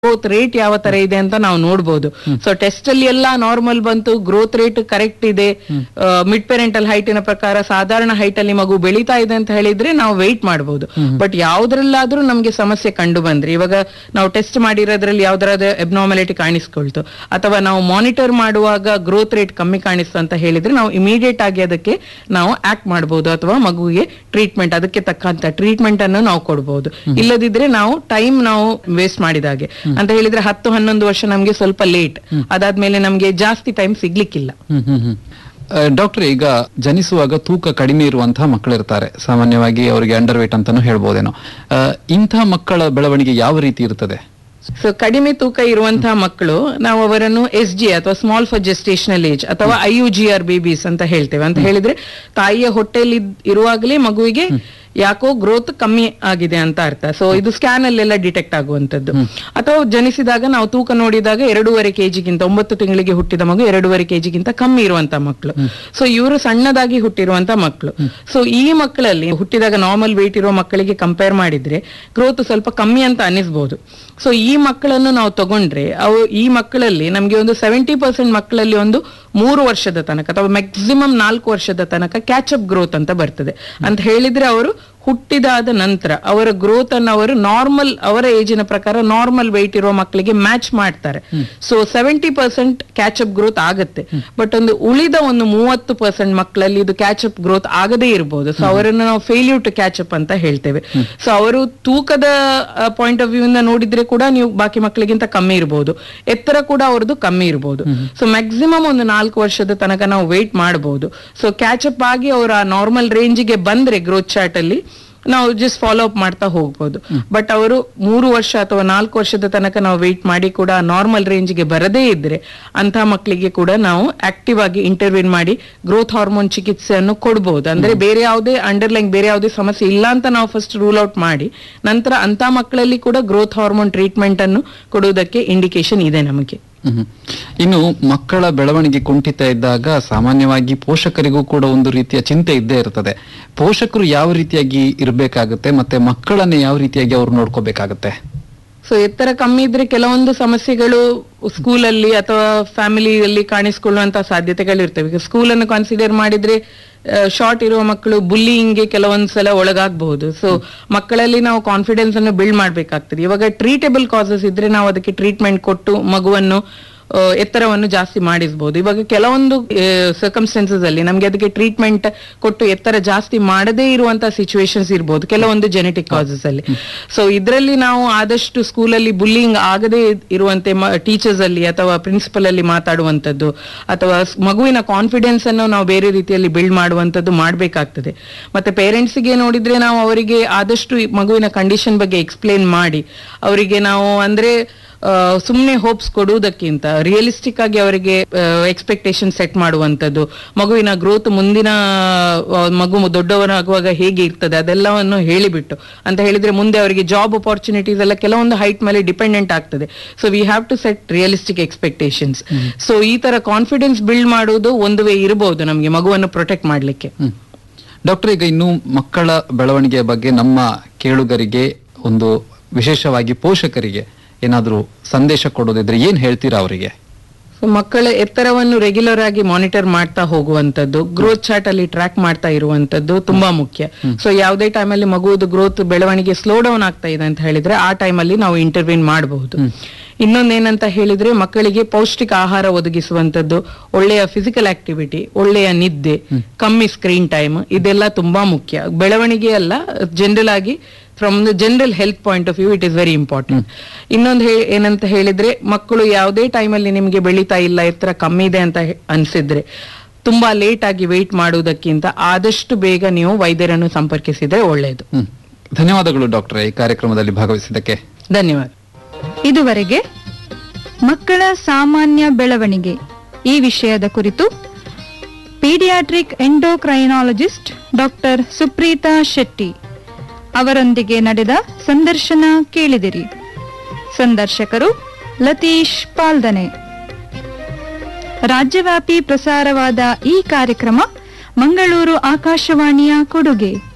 Growth rate ಯಾವ ತರ ಇದೆ ಅಂತ ನಾವು ನೋಡಬಹುದು ಸೊ ಟೆಸ್ಟ್ ಅಲ್ಲಿ ಎಲ್ಲ ನಾರ್ಮಲ್ ಬಂತು ಗ್ರೋತ್ ರೇಟ್ ಕರೆಕ್ಟ್ ಇದೆ ಮಿಡ್ ಪೇರೆಂಟಲ್ ಹೈಟಿನ ಪ್ರಕಾರ ಸಾಧಾರಣ ಹೈಟ್ ಅಲ್ಲಿ ಮಗು ಬೆಳೀತಾ ಇದೆ ಅಂತ ಹೇಳಿದ್ರೆ ನಾವು ವೆಯ್ಟ್ ಮಾಡಬಹುದು ಬಟ್ ಯಾವ್ದ್ರಲ್ಲಾದ್ರೂ ನಮ್ಗೆ ಸಮಸ್ಯೆ ಕಂಡು ಬಂದ್ರೆ ಇವಾಗ ನಾವು ಟೆಸ್ಟ್ ಮಾಡಿರೋದ್ರಲ್ಲಿ ಯಾವ್ದಾರದ ಎಬ್ನಾರ್ಮಾಲಿಟಿ ಕಾಣಿಸ್ಕೊಳ್ತು ಅಥವಾ ನಾವು ಮಾನಿಟರ್ ಮಾಡುವಾಗ ಗ್ರೋತ್ ರೇಟ್ ಕಮ್ಮಿ ಕಾಣಿಸ್ತು ಅಂತ ಹೇಳಿದ್ರೆ ನಾವು ಇಮಿಡಿಯೇಟ್ ಆಗಿ ಅದಕ್ಕೆ ನಾವು ಆಕ್ಟ್ ಮಾಡಬಹುದು ಅಥವಾ ಮಗುವಿಗೆ ಟ್ರೀಟ್ಮೆಂಟ್ ಅದಕ್ಕೆ ತಕ್ಕಂತ ಟ್ರೀಟ್ಮೆಂಟ್ ಅನ್ನು ನಾವು ಕೊಡಬಹುದು ಇಲ್ಲದಿದ್ರೆ ನಾವು ಟೈಮ್ ನಾವು ವೇಸ್ಟ್ ಮಾಡಿದಾಗೆ ಅಂತ ಹೇಳಿದ್ರೆ ಹತ್ತು ಹನ್ನೊಂದು ವರ್ಷ ನಮ್ಗೆ ಸ್ವಲ್ಪ ಲೇಟ್ ಅದಾದ್ಮೇಲೆ ನಮ್ಗೆ ಜಾಸ್ತಿ ಟೈಮ್ ಸಿಗ್ಲಿಕ್ಕಿಲ್ಲ ಹ್ಮ್ ಹ್ಮ್ ಹ್ಮ್ ಡಾಕ್ಟರ್ ಈಗ ಜನಿಸುವಾಗ ತೂಕ ಕಡಿಮೆ ಇರುವಂತಹ ಮಕ್ಕಳಿರ್ತಾರೆ ಸಾಮಾನ್ಯವಾಗಿ ಅವರಿಗೆ ಅಂಡರ್ ವೇಟ್ ಅಂತಾನು ಹೇಳ್ಬೋದೇನೋ ಆ, ಇಂಥ ಮಕ್ಕಳ ಬೆಳವಣಿಗೆ ಯಾವ ರೀತಿ ಇರ್ತದೆ ಸೊ ಕಡಿಮೆ ತೂಕ ಇರುವಂತಹ ಮಕ್ಕಳು ನಾವು ಅವರನ್ನು ಎಸ್ ಜಿ ಅಥವಾ ಸ್ಮಾಲ್ ಫಾರ್ ಜೆಸ್ಟೇಷನಲ್ ಏಜ್ ಅಥವಾ I U G R babies ಅಂತ ಹೇಳ್ತೇವೆ ಅಂತ ಹೇಳಿದ್ರೆ ತಾಯಿಯ ಹೊಟ್ಟೆಯಲ್ಲಿ ಇರುವಾಗಲೇ ಮಗುವಿಗೆ ಯಾಕೋ ಗ್ರೋತ್ ಕಮ್ಮಿ ಆಗಿದೆ ಅಂತ ಅರ್ಥ ಸೊ ಇದು ಸ್ಕ್ಯಾನ್ ಅಲ್ಲೆಲ್ಲ ಡಿಟೆಕ್ಟ್ ಆಗುವಂತದ್ದು ಅಥವಾ ಜನಿಸಿದಾಗ ನಾವು ತೂಕ ನೋಡಿದಾಗ ಎರಡೂವರೆ ಕೆಜಿಗಿಂತ ಒಂಬತ್ತು ತಿಂಗಳಿಗೆ ಹುಟ್ಟಿದ ಮಗು ಎರಡೂವರೆ ಕೆಜಿಗಿಂತ ಕಮ್ಮಿ ಇರುವಂತ ಮಕ್ಕಳು ಸೊ ಇವರು ಸಣ್ಣದಾಗಿ ಹುಟ್ಟಿರುವಂತ ಮಕ್ಕಳು ಸೊ ಈ ಮಕ್ಕಳಲ್ಲಿ ಹುಟ್ಟಿದಾಗ ನಾರ್ಮಲ್ ವೇಟ್ ಇರೋ ಮಕ್ಕಳಿಗೆ ಕಂಪೇರ್ ಮಾಡಿದ್ರೆ ಗ್ರೋತ್ ಸ್ವಲ್ಪ ಕಮ್ಮಿ ಅಂತ ಅನಿಸ್ಬೋದು ಸೊ ಈ ಮಕ್ಕಳನ್ನು ನಾವು ತಗೊಂಡ್ರೆ ಅವು ಈ ಮಕ್ಕಳಲ್ಲಿ ನಮ್ಗೆ ಒಂದು ಸೆವೆಂಟಿ ಪರ್ಸೆಂಟ್ ಮಕ್ಕಳಲ್ಲಿ ಒಂದು ಮೂರು ವರ್ಷದ ತನಕ ಅಥವಾ ಮ್ಯಾಕ್ಸಿಮಮ್ ನಾಲ್ಕು ವರ್ಷದ ತನಕ ಕ್ಯಾಚಪ್ ಗ್ರೋತ್ ಅಂತ ಬರ್ತದೆ ಅಂತ ಹೇಳಿದ್ರೆ ಅವರು ಹುಟ್ಟಿದಾದ ನಂತರ ಅವರ ಗ್ರೋತ್ ಅನ್ನು ಅವರು ನಾರ್ಮಲ್ ಅವರ ಏಜಿನ ಪ್ರಕಾರ ನಾರ್ಮಲ್ ವೆಯ್ಟ್ ಇರುವ ಮಕ್ಕಳಿಗೆ ಮ್ಯಾಚ್ ಮಾಡ್ತಾರೆ so seventy percent catch up growth ಆಗುತ್ತೆ ಬಟ್ ಒಂದು ಉಳಿದ ಒಂದು ಮೂವತ್ತು ಪರ್ಸೆಂಟ್ ಮಕ್ಕಳಲ್ಲಿ ಇದು ಕ್ಯಾಚಪ್ ಗ್ರೋತ್ ಆಗದೇ ಇರಬಹುದು ಸೊ ಅವರನ್ನು ನಾವು ಫೇಲ್ಯೂರ್ ಟು ಕ್ಯಾಚಪ್ ಅಂತ ಹೇಳ್ತೇವೆ ಸೊ ಅವರು ತೂಕದ ಪಾಯಿಂಟ್ ಆಫ್ ವ್ಯೂ ಇಂದ ನೋಡಿದ್ರೆ ಕೂಡ ನೀವು ಬಾಕಿ ಮಕ್ಕಳಿಗಿಂತ ಕಮ್ಮಿ ಇರಬಹುದು ಎತ್ತರ ಕೂಡ ಅವ್ರದ್ದು ಕಮ್ಮಿ ಇರಬಹುದು ಸೊ ಮ್ಯಾಕ್ಸಿಮಮ್ ಒಂದು ನಾಲ್ಕು ವರ್ಷದ ತನಕ ನಾವು ವೇಟ್ ಮಾಡಬಹುದು ಸೊ ಕ್ಯಾಚಪ್ ಆಗಿ ಅವರ ನಾರ್ಮಲ್ ರೇಂಜಿಗೆ ಬಂದ್ರೆ ಗ್ರೋತ್ ಚಾರ್ಟ್ ಅಲ್ಲಿ ನಾವು ಜಸ್ಟ್ ಫಾಲೋ ಅಪ್ ಮಾಡ್ತಾ ಹೋಗ್ಬೋದು ಬಟ್ ಅವರು ಮೂರು ವರ್ಷ ಅಥವಾ ನಾಲ್ಕು ವರ್ಷದ ತನಕ ನಾವು ವೆಯ್ಟ್ ಮಾಡಿ ಕೂಡ ನಾರ್ಮಲ್ ರೇಂಜ್ಗೆ ಬರದೇ ಇದ್ರೆ ಅಂತ ಮಕ್ಕಳಿಗೆ ಕೂಡ ನಾವು ಆಕ್ಟಿವ್ ಆಗಿ ಇಂಟರ್ವ್ಯೂನ್ ಮಾಡಿ ಗ್ರೋತ್ ಹಾರ್ಮೋನ್ ಚಿಕಿತ್ಸೆಯನ್ನು ಕೊಡಬಹುದು ಅಂದ್ರೆ ಬೇರೆ ಯಾವುದೇ ಅಂಡರ್ಲೈನ್ ಬೇರೆ ಯಾವುದೇ ಸಮಸ್ಯೆ ಇಲ್ಲ ಅಂತ ನಾವು ಫಸ್ಟ್ ರೂಲ್ ಔಟ್ ಮಾಡಿ ನಂತರ ಅಂತ ಮಕ್ಕಳಲ್ಲಿ ಕೂಡ ಗ್ರೋತ್ ಹಾರ್ಮೋನ್ ಟ್ರೀಟ್ಮೆಂಟ್ ಅನ್ನು ಕೊಡುವುದಕ್ಕೆ ಇಂಡಿಕೇಶನ್ ಇದೆ ನಮಗೆ ಹ್ಮ್ ಹ್ಮ್. ಇನ್ನು ಮಕ್ಕಳ ಬೆಳವಣಿಗೆ ಕುಂಠಿತ ಇದ್ದಾಗ ಸಾಮಾನ್ಯವಾಗಿ ಪೋಷಕರಿಗೂ ಕೂಡ ಒಂದು ರೀತಿಯ ಚಿಂತೆ ಇದ್ದೇ ಇರ್ತದೆ ಪೋಷಕರು ಯಾವ ರೀತಿಯಾಗಿ ಇರಬೇಕಾಗುತ್ತೆ ಮತ್ತೆ ಮಕ್ಕಳನ್ನ ಯಾವ ರೀತಿಯಾಗಿ ಅವ್ರು ನೋಡ್ಕೋಬೇಕಾಗತ್ತೆ ಸೊ ಎತ್ತರ ಕಮ್ಮಿ ಇದ್ರೆ ಕೆಲವೊಂದು ಸಮಸ್ಯೆಗಳು ಸ್ಕೂಲಲ್ಲಿ ಅಥವಾ ಫ್ಯಾಮಿಲಿಯಲ್ಲಿ ಕಾಣಿಸಿಕೊಳ್ಳುವಂತ ಸಾಧ್ಯತೆಗಳು ಇರ್ತವೆ ಸ್ಕೂಲ್ ಅನ್ನು ಕನ್ಸಿಡರ್ ಮಾಡಿದ್ರೆ ಶಾರ್ಟ್ ಇರುವ ಮಕ್ಕಳು ಬುಲ್ಲಿಂಗ್ಗೆ ಕೆಲವೊಂದ್ಸಲ ಒಳಗಾಗಬಹುದು ಸೊ ಮಕ್ಕಳಲ್ಲಿ ನಾವು ಕಾನ್ಫಿಡೆನ್ಸ್ ಅನ್ನು ಬಿಲ್ಡ್ ಮಾಡ್ಬೇಕಾಗ್ತದೆ ಇವಾಗ ಟ್ರೀಟೇಬಲ್ ಕಾಸಸ್ ಇದ್ರೆ ನಾವು ಅದಕ್ಕೆ ಟ್ರೀಟ್ಮೆಂಟ್ ಕೊಟ್ಟು ಮಗುವನ್ನು ಆ, ಎತ್ತರವನ್ನು ಜಾಸ್ತಿ ಮಾಡಿಸಬಹುದು ಇವಾಗ ಕೆಲವೊಂದು ಸರ್ಕಮ್ಸ್ಟೆನ್ಸಸ್ ಅಲ್ಲಿ ನಮ್ಗೆ ಅದಕ್ಕೆ ಟ್ರೀಟ್ಮೆಂಟ್ ಕೊಟ್ಟು ಎತ್ತರ ಜಾಸ್ತಿ ಮಾಡದೇ ಇರುವಂತ ಸಿಚುವೇಶನ್ಸ್ ಇರ್ಬೋದು ಕೆಲವೊಂದು ಜೆನೆಟಿಕ್ ಕಾಸಸ್ ಅಲ್ಲಿ ಸೊ ಇದರಲ್ಲಿ ನಾವು ಆದಷ್ಟು ಸ್ಕೂಲಲ್ಲಿ ಬುಲ್ಲಿಂಗ್ ಆಗದೇ ಇರುವಂತೆ ಟೀಚರ್ಸ್ ಅಲ್ಲಿ ಅಥವಾ ಪ್ರಿನ್ಸಿಪಲ್ ಅಲ್ಲಿ ಮಾತಾಡುವಂತದ್ದು ಅಥವಾ ಸ್- ಮಗುವಿನ ಕಾನ್ಫಿಡೆನ್ಸ್ ಅನ್ನು ನಾವು ಬೇರೆ ರೀತಿಯಲ್ಲಿ ಬಿಲ್ಡ್ ಮಾಡುವಂತದ್ದು ಮಾಡಬೇಕಾಗ್ತದೆ ಮತ್ತೆ ಪೇರೆಂಟ್ಸ್ ಗೆ ನೋಡಿದ್ರೆ ನಾವು ಅವರಿಗೆ ಆದಷ್ಟು ಈ ಮಗುವಿನ ಕಂಡೀಷನ್ ಬಗ್ಗೆ ಎಕ್ಸ್ಪ್ಲೇನ್ ಮಾಡಿ ಅವರಿಗೆ ನಾವು ಅಂದ್ರೆ ಸುಮ್ಮನೆ ಹೋಪ್ಸ್ ಕೊಡುವುದಕ್ಕಿಂತ ರಿಯಲಿಸ್ಟಿಕ್ ಆಗಿ ಅವರಿಗೆ ಎಕ್ಸ್ಪೆಕ್ಟೇಷನ್ ಸೆಟ್ ಮಾಡುವಂತದ್ದು ಮಗುವಿನ ಗ್ರೋತ್ ಮುಂದಿನ ಆ, ಮಗು ದೊಡ್ಡವನಾಗುವಾಗ ಹೇಗೆ ಇರ್ತದೆ ಅದೆಲ್ಲವನ್ನು ಹೇಳಿಬಿಟ್ಟು ಅಂತ ಹೇಳಿದ್ರೆ ಮುಂದೆ ಅವರಿಗೆ ಜಾಬ್ ಅಪಾರ್ಚುನಿಟೀಸ್ ಎಲ್ಲ ಕೆಲವೊಂದು ಹೈಟ್ ಮೇಲೆ ಡಿಪೆಂಡೆಂಟ್ ಆಗ್ತದೆ so we have to set realistic expectations so ಈ ತರ ಕಾನ್ಫಿಡೆನ್ಸ್ ಬಿಲ್ಡ್ ಮಾಡುವುದು ಒಂದು ವೇ ಇರಬಹುದು ನಮಗೆ ಮಗುವನ್ನು ಪ್ರೊಟೆಕ್ಟ್ ಮಾಡ್ಲಿಕ್ಕೆ ಹ್ಮ್ ಡಾಕ್ಟರ್ ಈಗ ಇನ್ನು ಮಕ್ಕಳ ಬೆಳವಣಿಗೆಯ ಬಗ್ಗೆ ನಮ್ಮ ಕೇಳುಗರಿಗೆ ಒಂದು ವಿಶೇಷವಾಗಿ ಪೋಷಕರಿಗೆ ಏನಾದ್ರೂ ಸಂದೇಶ ಕೊಡೋದಿದ್ರೆ ಏನ್ ಹೇಳ್ತೀರಾ ಅವರಿಗೆ ಸೊ ಮಕ್ಕಳ ಎತ್ತರವನ್ನು ರೆಗ್ಯುಲರ್ ಆಗಿ ಮಾನಿಟರ್ ಮಾಡ್ತಾ ಹೋಗುವಂತದ್ದು ಗ್ರೋತ್ ಚಾರ್ಟ್ ಅಲ್ಲಿ ಟ್ರ್ಯಾಕ್ ಮಾಡ್ತಾ ಇರುವಂತದ್ದು ತುಂಬಾ ಮುಖ್ಯ ಸೊ ಯಾವುದೇ ಟೈಮಲ್ಲಿ ಮಗುವುದು ಗ್ರೋತ್ ಬೆಳವಣಿಗೆ ಸ್ಲೋ ಡೌನ್ ಆಗ್ತಾ ಇದೆ ಅಂತ ಹೇಳಿದ್ರೆ ಆ ಟೈಮಲ್ಲಿ ನಾವು ಇಂಟರ್ವ್ಯೂನ್ ಮಾಡಬಹುದು ಇನ್ನೊಂದೇನಂತ ಹೇಳಿದ್ರೆ ಮಕ್ಕಳಿಗೆ ಪೌಷ್ಟಿಕ ಆಹಾರ ಒದಗಿಸುವಂತದ್ದು ಒಳ್ಳೆಯ ಫಿಸಿಕಲ್ ಆಕ್ಟಿವಿಟಿ ಒಳ್ಳೆಯ ನಿದ್ದೆ ಕಮ್ಮಿ ಸ್ಕ್ರೀನ್ ಟೈಮ್ ಇದೆಲ್ಲ ತುಂಬಾ ಮುಖ್ಯ ಬೆಳವಣಿಗೆ ಅಲ್ಲ ಜನರಲ್ ಆಗಿ from the general health point of view it is very important ಇನ್ನೊಂದು ಹೇ- ಏನಂತ ಹೇಳಿದ್ರೆ ಮಕ್ಕಳು ಯಾವುದೇ ಟೈಮಲ್ಲಿ ನಿಮಗೆ ಬೆಳೀತಾ ಇಲ್ಲ ಎತ್ತರ ಕಮ್ಮಿ ಇದೆ ಅಂತ ಹೆ- ಅನ್ಸಿದ್ರೆ ತುಂಬಾ ಲೇಟ್ ಆಗಿ ವೆಯ್ಟ್ ಮಾಡುವುದಕ್ಕಿಂತ ಆದಷ್ಟು ಬೇಗ ನೀವು ವೈದ್ಯರನ್ನು ಸಂಪರ್ಕಿಸಿದ್ರೆ ಒಳ್ಳೆಯದು ಹ್ಮ್ ಧನ್ಯವಾದಗಳು ಡಾಕ್ಟರ್ ಈ ಕಾರ್ಯಕ್ರಮದಲ್ಲಿ ಭಾಗವಹಿಸಿದ್ದಕ್ಕೆ ಧನ್ಯವಾದ ಇದುವರೆಗೆ ಮಕ್ಕಳ ಸಾಮಾನ್ಯ ಬೆಳವಣಿಗೆ ಈ ವಿಷಯದ ಕುರಿತು paediatric endocrinologist doctor Supreetha Shetty ಅವರೊಂದಿಗೆ ನಡೆದ ಸಂದರ್ಶನ ಕೇಳಿದಿರಿ ಸಂದರ್ಶಕರು ಲತೀಶ್ ಪಾಲ್ದನೆ ರಾಜ್ಯವ್ಯಾಪಿ ಪ್ರಸಾರವಾದ ಈ ಕಾರ್ಯಕ್ರಮ ಮಂಗಳೂರು ಆಕಾಶವಾಣಿಯ ಕೊಡುಗೆ